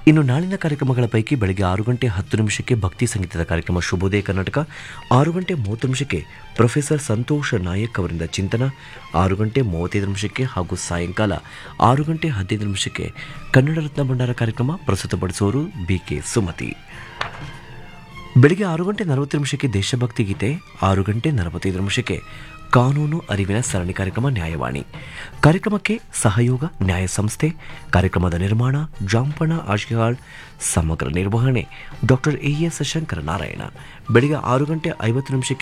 ಇನ್ನು ನಾಳಿನ ಕಾರ್ಯಕ್ರಮಗಳ ಪೈಕಿ ಬೆಳಗ್ಗೆ ಆರು ಗಂಟೆ ಹತ್ತು ನಿಮಿಷಕ್ಕೆ ಭಕ್ತಿ ಸಂಗೀತದ ಕಾರ್ಯಕ್ರಮ ಶುಭೋದಯ ಕರ್ನಾಟಕ ಆರು ಗಂಟೆ ಮೂವತ್ತು ನಿಮಿಷಕ್ಕೆ ಪ್ರೊಫೆಸರ್ ಸಂತೋಷ್ ನಾಯಕ್ ಅವರಿಂದ ಚಿಂತನ ಆರು ಗಂಟೆ ಮೂವತ್ತೈದು ನಿಮಿಷಕ್ಕೆ ಹಾಗೂ ಸಾಯಂಕಾಲ ಆರು ಗಂಟೆ ಹದಿನೈದು ನಿಮಿಷಕ್ಕೆ ಕನ್ನಡ ರತ್ನ ಭಂಡಾರ ಕಾರ್ಯಕ್ರಮ ಪ್ರಸ್ತುತಪಡಿಸುವವರು ಬಿ ಕೆ ಸುಮತಿ ಬೆಳಿಗ್ಗೆ ಆರು ಗಂಟೆ ನಲವತ್ತು ನಿಮಿಷಕ್ಕೆ ದೇಶಭಕ್ತಿ ಗೀತೆ ಆರು ಗಂಟೆ ನಲವತ್ತೈದು ನಿಮಿಷಕ್ಕೆ ಕಾನೂನು ಅರಿವಿನ ಸರಣಿ ಕಾರ್ಯಕ್ರಮ ನ್ಯಾಯವಾಣಿ ಕಾರ್ಯಕ್ರಮಕ್ಕೆ ಸಹಯೋಗ ನ್ಯಾಯ ಸಂಸ್ಥೆ ಕಾರ್ಯಕ್ರಮದ ನಿರ್ಮಾಣ ಜಾಂಪಣ ಆಶಿಹಾಳ್ ಸಮಗ್ರ ನಿರ್ವಹಣೆ doctor A S Shankara Narayana ಬೆಳಿಗ್ಗೆ ಆರು ಗಂಟೆ ಐವತ್ತು ನಿಮಿಷಕ್ಕೆ